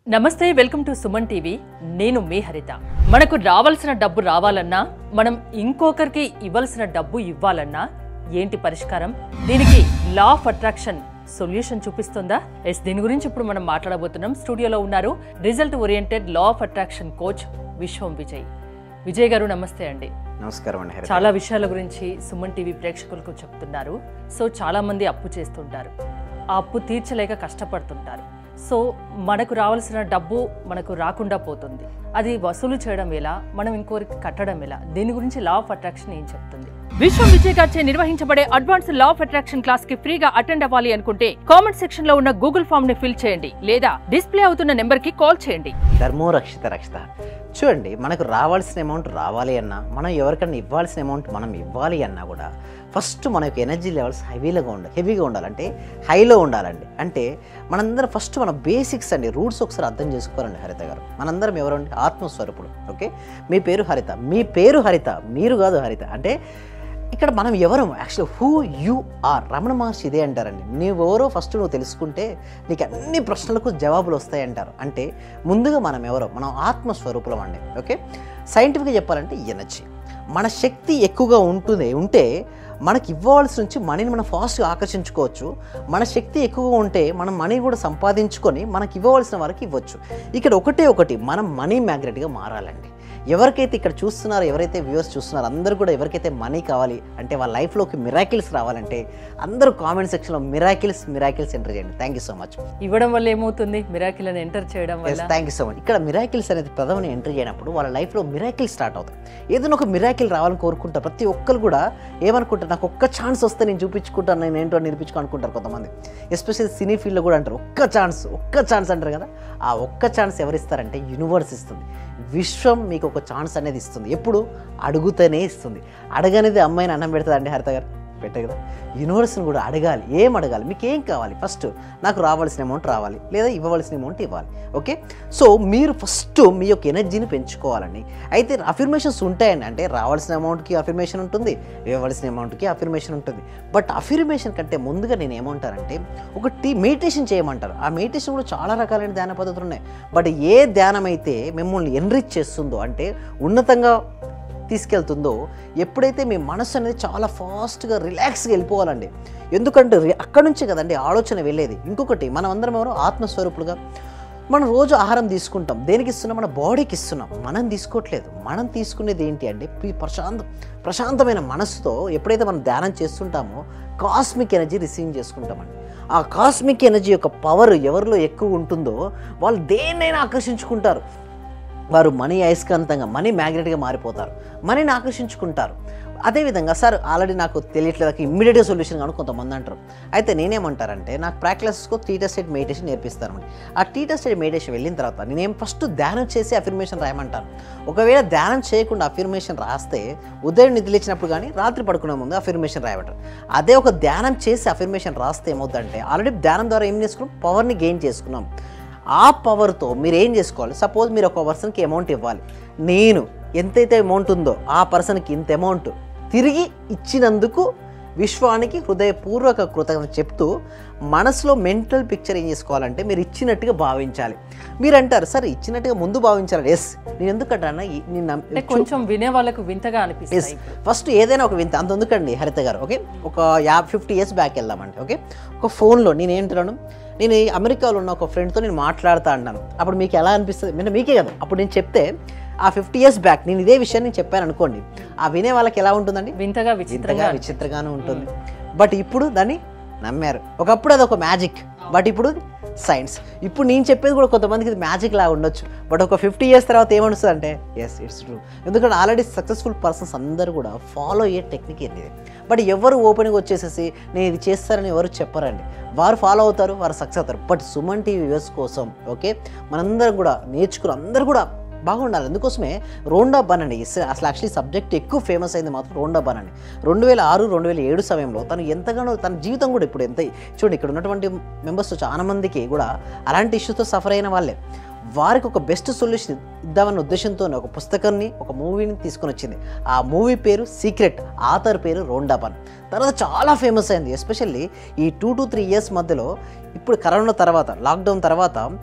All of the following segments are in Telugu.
నమస్తే వెల్కమ్ టు సుమన్ టీవీ నేను మీ హరిత మనకు రావాల్సిన డబ్బు రావాలన్నా మనం ఇంకొకరికి ఇవ్వాల్సిన డబ్బు ఇవ్వాలన్నా ఏంటి పరిష్కారం దీనికి లా ఆఫ్ అట్రాక్షన్ సొల్యూషన్ చూపిస్తుందా ఎస్ దీని గురించి ఇప్పుడు మనం మాట్లాడబోతున్నాం స్టూడియోలో ఉన్నారు result oriented law of attraction coach Vishwam Vijay Vijay గారు నమస్తే అండి నమస్కారం అండి హరిత చాలా విషయాల గురించి సుమన్ టీవీ ప్రేక్షకులకు చెప్తున్నారు సో చాలా మంది అప్పు చేస్తుంటారు ఆ అప్పు తీర్చలేక కష్టపడుతుంటారు సో మనకు రావాల్సిన డబ్బు మనకు రాకుండా పోతుంది అది వసూలు చేయడం ఎలా మనం ఇంకోరికి కట్టడం ఎలా దీని గురించి లా ఆఫ్ అట్రాక్షన్ ఏం చెప్తుంది విశ్వం విజయ్ గారిచే నిర్వహించబడే advance law of attraction class కి ఫ్రీగా అటెండ్ అవ్వాలి అనుకుంటే కామెంట్ సెక్షన్ లో ఉన్న గూగుల్ ఫామ్ ని ఫిల్ చేయండి లేదా డిస్ప్లే అవుతున్న నెంబర్ కి కాల్ చేయండి ధర్మో రక్షిత రక్షిత చూడండి మనకు రావాల్సిన అమౌంట్ రావాలి అన్నా మనం ఎవరికైనా ఇవ్వాల్సిన అమౌంట్ మనం ఇవ్వాలి అన్నా కూడా ఫస్ట్ మన యొక్క ఎనర్జీ లెవెల్స్ హెవీగా ఉండాలి హెవీగా ఉండాలంటే హైలో ఉండాలండి అంటే మనందరం ఫస్ట్ మన బేసిక్స్ అండి రూట్స్ ఒకసారి అర్థం చేసుకోవాలండి హరిత గారు మనందరం ఎవరండి ఆత్మస్వరూపుడు ఓకే మీ పేరు హరిత మీ పేరు హరిత మీరు కాదు హరిత అంటే ఇక్కడ మనం ఎవరు actually who you are Raman Maharshi ఇదే అంటారండి నువ్వెవరో ఫస్ట్ నువ్వు తెలుసుకుంటే నీకు అన్ని ప్రశ్నలకు జవాబులు వస్తాయి అంటారు అంటే ముందుగా మనం ఎవరో మనం ఆత్మస్వరూపులం అండి ఓకే సైంటిఫిక్గా చెప్పాలంటే ఎనర్జీ మన శక్తి ఎక్కువగా ఉంటుంది ఉంటే మనకి ఇవ్వవలసి నుంచి మనీని మనం ఫాస్ట్గా ఆకర్షించుకోవచ్చు మన శక్తి ఎక్కువగా ఉంటే మనం మనీ కూడా సంపాదించుకొని మనకి ఇవ్వవలసిన వారికి ఇవ్వచ్చు ఇక్కడ ఒకటే ఒకటి మనం మనీ మ్యాగ్నెట్గా మారాలండి ఎవరికైతే ఇక్కడ చూస్తున్నారో ఎవరైతే వ్యూవర్స్ చూస్తున్నారో అందరూ కూడా ఎవరికైతే మనీ కావాలి అంటే వాళ్ళ లైఫ్లోకి మిరాకిల్స్ రావాలంటే అందరూ కామెంట్ సెక్షన్లో మిరాకిల్స్ మిరాకిల్స్ ఎంటర్ చేయండి థ్యాంక్ యూ సో మచ్ ఇవ్వడం వల్ల ఏమవుతుంది మిరాకిల్ అని ఎంటర్ చేయడం ఎస్ వల్ల థ్యాంక్ యూ సో మచ్ ఇక్కడ మిరాకిల్స్ అనేది ప్రథమని ఎంటర్ చేయనప్పుడు వాళ్ళ లైఫ్లో మిరాకిల్ స్టార్ట్ అవుతాయి ఏదైనా ఒక మిరాకిల్ రావాలని కోరుకుంటారు ప్రతి ఒక్కరు కూడా ఏమనుకుంటారు నాకు ఒక్క ఛాన్స్ వస్తే నేను చూపించుకుంటాను నేను ఏంటో నిరూపించుకో అనుకుంటారు కొంతమంది ఎస్పెషల్లీ సినీ ఫీల్డ్లో కూడా అంటారు ఒక్క ఛాన్స్ ఒక్క ఛాన్స్ అంటారు కదా ఆ ఒక్క ఛాన్స్ ఎవరిస్తారంటే యూనివర్స్ ఇస్తుంది విశ్వం మీకు ఒక ఛాన్స్ అనేది ఇస్తుంది ఎప్పుడు అడుగుతూనే ఇస్తుంది అడగనేది అమ్మాయిని అన్నం పెడుతుంది అండి హరిత గారు పెట్టే కదా యూనివర్స్ని కూడా అడగాలి ఏం అడగాలి మీకు ఏం కావాలి ఫస్ట్ నాకు రావాల్సిన అమౌంట్ రావాలి లేదా ఇవ్వవలసిన అమౌంట్ ఇవ్వాలి ఓకే సో మీరు ఫస్ట్ మీ యొక్క ఎనర్జీని పెంచుకోవాలండి అయితే అఫర్మేషన్స్ ఉంటాయండి అంటే రావాల్సిన అమౌంట్కి అఫర్మేషన్ ఉంటుంది ఇవ్వవలసిన అమౌంట్కి అఫర్మేషన్ ఉంటుంది బట్ అఫర్మేషన్ కంటే ముందుగా నేను ఏమంటానంటే ఒక టీ మెడిటేషన్ చేయమంటారు ఆ మెడిటేషన్ కూడా చాలా రకాలైన ధ్యాన పద్ధతులు ఉన్నాయి బట్ ఏ ధ్యానం అయితే మిమ్మల్ని ఎన్రిచ్ చేస్తుందో అంటే ఉన్నతంగా తీసుకెళ్తుందో ఎప్పుడైతే మీ మనసు అనేది చాలా ఫాస్ట్గా రిలాక్స్గా వెళ్ళిపోవాలండి ఎందుకంటే రి- అక్కడి నుంచే కదండి ఆలోచన వెళ్ళేది ఇంకొకటి మనం అందరం ఎవరు ఆత్మస్వరూపులుగా మనం రోజు ఆహారం తీసుకుంటాం దేనికి ఇస్తున్నాం మన బాడీకి ఇస్తున్నాం మనం తీసుకోవట్లేదు మనం తీసుకునేది ఏంటి అంటే పి- ప్రశాంత ప్రశాంతమైన మనసుతో ఎప్పుడైతే మనం ధ్యానం చేస్తుంటామో కాస్మిక్ ఎనర్జీ రిసీవ్ చేసుకుంటామండి ఆ కాస్మిక్ ఎనర్జీ యొక్క పవర్ ఎవరిలో ఎక్కువ ఉంటుందో వాళ్ళు దేన్నైనా ఆకర్షించుకుంటారు వారు మనీ అయస్కాంతంగా మనీ మ్యాగ్నెట్గా మారిపోతారు మనీని ఆకర్షించుకుంటారు అదేవిధంగా సార్ ఆల్రెడీ నాకు తెలియట్లేదు ఇమ్మీడియట్గా సొల్యూషన్ కానీ కొంతమంది అంటారు అయితే నేనేమంటారంటే నాకు ప్రాక్టీసెస్కు టీటర్ స్టేట్ మెడిటేషన్ నేర్పిస్తారండి ఆ టీటర్ స్టేట్ మెడిటేషన్ వెళ్ళిన తర్వాత నేనేం ఫస్ట్ ధ్యానం చేసి అఫర్మేషన్ రాయమంటాను ఒకవేళ ధ్యానం చేయకుండా అఫర్మేషన్ రాస్తే ఉదయం నిద్రలేచినప్పుడు కానీ రాత్రి పడుకునే ముందు అఫర్మేషన్ రాయమంటారు అదే ఒక ధ్యానం చేసి అఫర్మేషన్ రాస్తే ఏమవుతుందంటే ఆల్రెడీ ధ్యానం ద్వారా ఏం చేసుకున్నాం పవర్ని గెయిన్ చేసుకున్నాం ఆ పవర్తో మీరు ఏం చేసుకోవాలి సపోజ్ మీరు ఒక పర్సన్కి అమౌంట్ ఇవ్వాలి నేను ఎంతైతే అమౌంట్ ఉందో ఆ పర్సన్కి ఇంత అమౌంట్ తిరిగి ఇచ్చినందుకు విశ్వానికి హృదయపూర్వక కృతజ్ఞత చెప్తూ మనసులో మెంటల్ పిక్చర్ ఏం చేసుకోవాలంటే మీరు ఇచ్చినట్టుగా భావించాలి మీరు అంటారు సరే ఇచ్చినట్టుగా ముందు భావించాలి ఎస్ నేను ఎందుకంటానా ఈ- నేను నమ్- అంటే కొంచెం వినే వాళ్ళకు వింతగా ఎస్ అనిపిస్తాయి ఫస్ట్ ఏదైనా ఒక వింత అంత ఎందుకండి హరిత గారు ఓకే ఒక యాభై ఫిఫ్టీ ఇయర్స్ బ్యాక్ వెళ్దామండి ఓకే ఒక ఫోన్లో నేను ఏంటున్నాను నేను ఈ అమెరికాలో ఉన్న ఒక ఫ్రెండ్తో నేను మాట్లాడుతా అన్నాను అప్పుడు మీకు ఎలా అనిపిస్తుంది అంటే మీకే కదా అప్పుడు నేను చెప్తే ఆ ఫిఫ్టీ ఇయర్స్ బ్యాక్ నేను ఇదే విషయాన్ని నేను చెప్పాను అనుకోండి ఆ వినే వాళ్ళకి ఎలా ఉంటుందండి వింతగా విచిత్రంగా వింతగా విచిత్రంగానే ఉంటుంది బట్ ఇప్పుడు దాన్ని నమ్మారు ఒకప్పుడు అది ఒక మ్యాజిక్ బట్ ఇప్పుడు సైన్స్ ఇప్పుడు నేను చెప్పేది కూడా కొంతమందికి ఇది మ్యాజిక్ లాగా ఉండొచ్చు బట్ ఒక ఫిఫ్టీ ఇయర్స్ తర్వాత ఏమనిస్తుంది అంటే ఎస్ ఇట్స్ ట్రూ ఎందుకంటే ఆల్రెడీ సక్సెస్ఫుల్ పర్సన్స్ అందరూ కూడా ఫాలో అయ్యే టెక్నిక్ ఏంటి బట్ ఎవరు ఓపెనింగ్ వచ్చేసేసి నేను ఇది చేస్తారని ఎవరు చెప్పరండి వారు ఫాలో అవుతారు వారు సక్సెస్ అవుతారు బట్ సుమన్ టీవీ వ్యూస్ కోసం ఓకే మనందరం కూడా నేర్చుకుని అందరూ కూడా బాగుండాలి అందుకోసమే రోండా బన్ అండి ఇస్- అసలు యాక్చువల్లీ సబ్జెక్ట్ ఎక్కువ ఫేమస్ అయింది మాత్రం రోండా బన్ అండి రెండు వేల ఆరు రెండు వేల ఏడు సమయంలో తను ఎంతగానో తన జీవితం కూడా ఇప్పుడు ఎంత చూడండి ఇక్కడ ఉన్నటువంటి మెంబర్స్ చాలా మందికి కూడా అలాంటి ఇష్యూతో సఫర్ అయిన వాళ్ళే వారికి ఒక బెస్ట్ సొల్యూషన్ ఇద్దామన్న ఉద్దేశంతో ఒక పుస్తకాన్ని ఒక మూవీని తీసుకొని వచ్చింది ఆ మూవీ పేరు సీక్రెట్ ఆథర్ పేరు రోండా బన్ తర్వాత చాలా ఫేమస్ అయింది ఎస్పెషల్లీ ఈ టూ టు త్రీ ఇయర్స్ మధ్యలో ఇప్పుడు కరోనా తర్వాత లాక్డౌన్ తర్వాత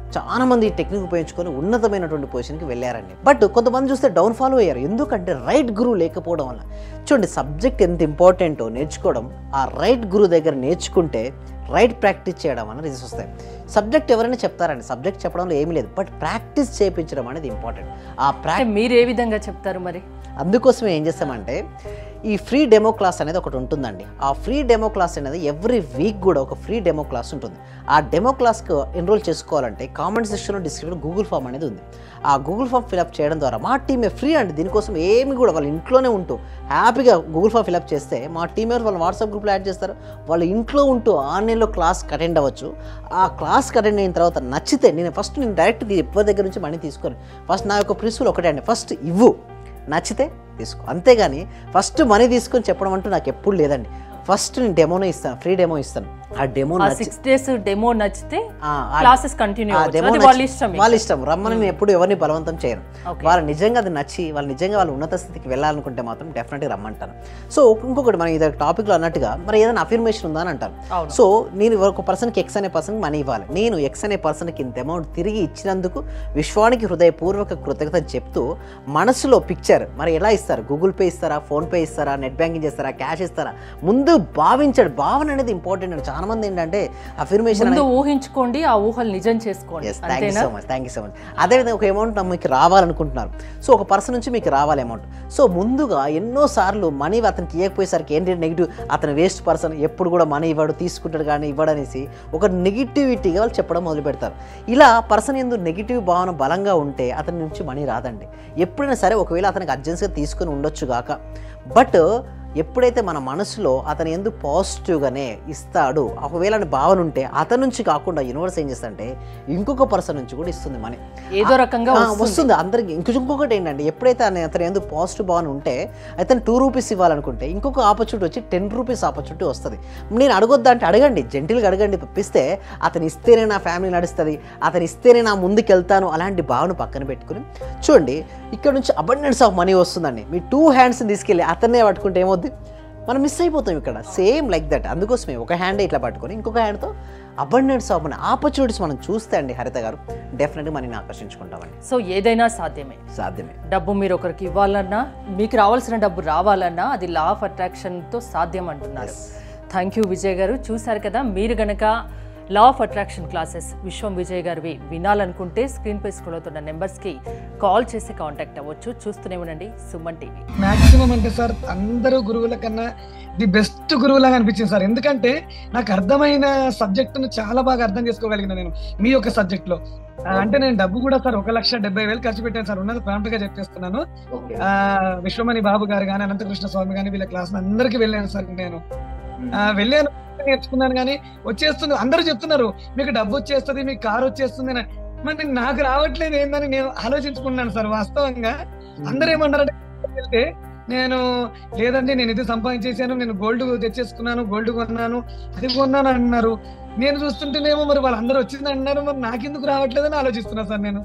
చాలా మంది ఈ టెక్నిక్ ఉపయోగించుకొని ఉన్నతమైనటువంటి పొజిషన్కి వెళ్ళారండి బట్ కొంతమంది చూస్తే డౌన్ ఫాలో అయ్యారు ఎందుకంటే రైట్ గురువు లేకపోవడం వల్ల చూడండి సబ్జెక్ట్ ఎంత ఇంపార్టెంటో నేర్చుకోవడం ఆ రైట్ గురువు దగ్గర నేర్చుకుంటే రైట్ ప్రాక్టీస్ చేయడం అనేది రిజల్ట్స్ వస్తాయి సబ్జెక్ట్ ఎవరైనా చెప్తారండి సబ్జెక్ట్ చెప్పడంలో ఏమీ లేదు బట్ ప్రాక్టీస్ చేయించడం అనేది ఇంపార్టెంట్ ఆ ప్రా అంటే మీరు ఏ విధంగా చెప్తారు మరి అందుకోసమే ఏం చేస్తామంటే ఈ ఫ్రీ డెమో క్లాస్ అనేది ఒకటి ఉంటుందండి ఆ ఫ్రీ డెమో క్లాస్ అనేది ఎవ్రీ వీక్ కూడా ఒక ఫ్రీ డెమో క్లాస్ ఉంటుంది ఆ డెమో క్లాస్కి ఎన్రోల్ చేసుకోవాలంటే కామెంట్ సెక్షన్లో డిస్క్రిప్షన్ గూగుల్ ఫామ్ అనేది ఉంది ఆ గూగుల్ ఫామ్ ఫిలప్ చేయడం ద్వారా మా టీమే ఫ్రీ అండి దీనికోసం ఏమి కూడా వాళ్ళ ఇంట్లోనే ఉంటూ హ్యాపీగా గూగుల్ ఫామ్ ఫిలప్ చేస్తే మా టీమ్ వాళ్ళు వాట్సాప్ గ్రూప్లో యాడ్ చేస్తారు వాళ్ళు ఇంట్లో ఉంటూ ఆన్లైన్లో క్లాస్కి అటెండ్ అవ్వచ్చు ఆ క్లాస్కి అటెండ్ అయిన తర్వాత నచ్చితే నేను ఫస్ట్ నేను డైరెక్ట్ ఎవరి దగ్గర నుంచి మనీ తీసుకోను ఫస్ట్ నా యొక్క ప్రిన్సిపల్ ఒకటే అండి ఫస్ట్ ఇవ్వు నచ్చితే తీసుకో అంతేగాని ఫస్ట్ మనీ తీసుకొని చెప్పడం అంటూ నాకు ఎప్పుడు లేదండి ఫస్ట్ నేను డెమోనే ఇస్తాను ఫ్రీ డెమో ఇస్తాను ఆ డెమో ఆ నచ్చి సిక్స్ డేస్ డెమో నచ్చితే ఆ, ఆ క్లాసెస్ కంటిన్యూ ఆ అవ్వచ్చు demo అది నచ్చి- వాళ్ళ ఇష్టం వాళ్ళ ఇష్టం రమ్మని నేను ఎప్పుడు ఎవరిని బలవంతం చేయను Okay. వాళ్ళు నిజంగా అది నచ్చి వాళ్ళు నిజంగా వాళ్ళు ఉన్నత స్థితికి వెళ్ళాలనుకుంటే మాత్రం డెఫినెట్గా రమ్మంటాను సో ఇంకొకటి మనం ఇది టాపిక్లో అన్నట్టుగా మరి ఏదైనా అఫర్మేషన్ ఉందా అని అంటారు అవును. సో నేను ఒక పర్సన్కి ఎక్స్ అనే పర్సన్కి మనీ ఇవ్వాలి నేను ఎక్స్ అనే పర్సన్కి ఇంత అమౌంట్ తిరిగి ఇచ్చినందుకు విశ్వానికి హృదయపూర్వక కృతజ్ఞత చెప్తూ మనసులో పిక్చర్ మరి ఎలా ఇస్తారు గూగుల్ పే ఇస్తారా ఫోన్పే ఇస్తారా నెట్ బ్యాంకింగ్ చేస్తారా క్యాష్ ఇస్తారా ముందు భావించాడు భావన అనేది ఇంపార్టెంట్ అండి చాలా మంది ఏంటంటే అఫర్మేషన్ ముందు ఊహించుకోండి ఆ ఊహలు నిజం చేసుకోండి ఎస్ థ్యాంక్ యూ అంతేనా so much thank you so much అదేవిధంగా ఒక అమౌంట్ మీకు రావాలనుకుంటున్నారు సో ఒక పర్సన్ నుంచి మీకు రావాలి అమౌంట్ సో ముందుగా ఎన్నోసార్లు మనీ అతనికి ఇవ్వకపోయేసరికి ఏంటి నెగిటివ్ అతను వేస్ట్ పర్సన్ ఎప్పుడు కూడా మనీ ఇవ్వడు తీసుకుంటాడు కానీ ఇవ్వడనేసి ఒక నెగిటివిటీగా వాళ్ళు చెప్పడం మొదలు పెడతారు ఇలా పర్సన్ ఎందు నెగిటివ్ భావన బలంగా ఉంటే అతని నుంచి మనీ రాదండి ఎప్పుడైనా సరే ఒకవేళ అతనికి అర్జెన్సీగా తీసుకుని ఉండొచ్చు గాక బట్ ఎప్పుడైతే మన మనసులో అతను ఎందుకు పాజిటివ్గానే ఇస్తాడు ఒకవేళ అని భావన ఉంటే అతని నుంచి కాకుండా యూనివర్స్ ఏం చేస్తుందంటే ఇంకొక పర్సన్ నుంచి కూడా ఇస్తుంది మనీ ఏదో రకంగా ఆ, వస్తుంది. వస్తుంది అందరికి ఇంకొక ఇంకొకటి ఏంటంటే ఎప్పుడైతే అతను అతను ఎందుకు పాజిటివ్ భావన ఉంటే అతను టూ రూపీస్ ఇవ్వాలనుకుంటే ఇంకొక ఆపర్చునిటీ వచ్చి టెన్ రూపీస్ ఆపర్చునిటీ వస్తుంది నేను అడగొద్దా అంటే అడగండి జెంటిల్గా అడగండి పంపిస్తే అతను ఇస్తేనే నా ఫ్యామిలీ నడుస్తుంది అతను ఇస్తేనే నా ముందుకు వెళ్తాను అలాంటి భావన పక్కన పెట్టుకుని చూడండి ఇక్కడ నుంచి అబండెన్స్ ఆఫ్ మనీ వస్తుందండి మీ టూ హ్యాండ్స్ తీసుకెళ్ళి అతన్నే పట్టుకుంటే ఏమవుద్ది మనం మిస్ అయిపోతాం ఇక్కడ సేమ్ లైక్ దట్ అందుకోసమే ఒక హ్యాండ్ ఇట్లా పట్టుకొని ఇంకొక హ్యాండ్తో అబండెన్స్ ఆఫ్ మనీ ఆపర్చునిటీస్ మనం చూస్తే అండి హరిత గారు డెఫినెట్గా మనీని ఆకర్షించుకుంటామండి సో ఏదైనా సాధ్యమే సాధ్యమే డబ్బు మీరు ఒకరికి ఇవ్వాలన్నా మీకు రావాల్సిన డబ్బు రావాలన్నా అది లా ఆఫ్ అట్రాక్షన్తో సాధ్యం అంటున్నారు థ్యాంక్ యూ విజయ్ గారు చూశారు కదా మీరు గనక law of attraction classes Vishwam Vijay గారివి వినాలనుకుంటే స్క్రీన్ పై స్క్రోల్ అవుతున్న నెంబర్స్కి కాల్ చేసి కాంటాక్ట్ అవ్వచ్చు చూస్తూనే ఉండండి సుమన్ టీవీ మాక్సిమం అంటే సార్ అందరూ గురువుల కన్నా ది బెస్ట్ గురువులాగా అనిపించింది సార్ ఎందుకంటే నాకు అర్థమైన సబ్జెక్టును చాలా బాగా అర్థం చేసుకోగలిగిన నేను మీ యొక్క సబ్జెక్ట్ లో ఆ, అంటే నేను డబ్బు కూడా సార్ ఒక లక్ష డెబ్బై వేలు ఖర్చు పెట్టాను సార్ ఉన్నది ప్రాంప్ట్ గా చెప్పేస్తున్నాను ఆ విశ్వమణి బాబు గారు కానీ అనంతకృష్ణ స్వామి కానీ వీళ్ళ క్లాస్ అందరికి వెళ్ళాను సార్ నేను ఆ, వెళ్ళాను నేర్చుకున్నాను కానీ వచ్చేస్తుంది అందరూ చెప్తున్నారు మీకు డబ్బు వచ్చేస్తుంది మీకు కారు వచ్చేస్తుంది అని మరి నాకు రావట్లేదు ఏందని నేను ఆలోచించుకున్నాను సార్ వాస్తవంగా అందరూ ఏమన్నారంటే వెళ్తే నేను లేదండి నేను ఇది సంపాదించేసాను నేను గోల్డ్ తెచ్చేసుకున్నాను గోల్డ్ కొన్నాను అది కొన్నాను అంటున్నారు నేను చూస్తుంటేనేమో మరి వాళ్ళందరూ వచ్చింది అంటున్నారు మరి నాకెందుకు రావట్లేదని ఆలోచిస్తున్నా సార్ నేను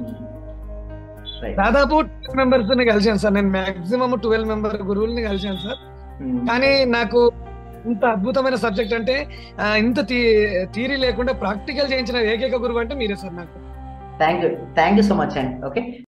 దాదాపు ట్వెల్వ్ మెంబర్స్ ని కలిసాను సార్ నేను మాక్సిమం ట్వెల్వ్ మెంబర్ గురువుల్ని కలిసాను సార్ కానీ నాకు ఇంత అద్భుతమైన సబ్జెక్ట్ అంటే ఆ, ఇంత థీరీ లేకుండా ప్రాక్టికల్ చేయించిన ఏకైక గురువు అంటే మీరే సార్ నాకు thank you thank you so much అండి ఓకే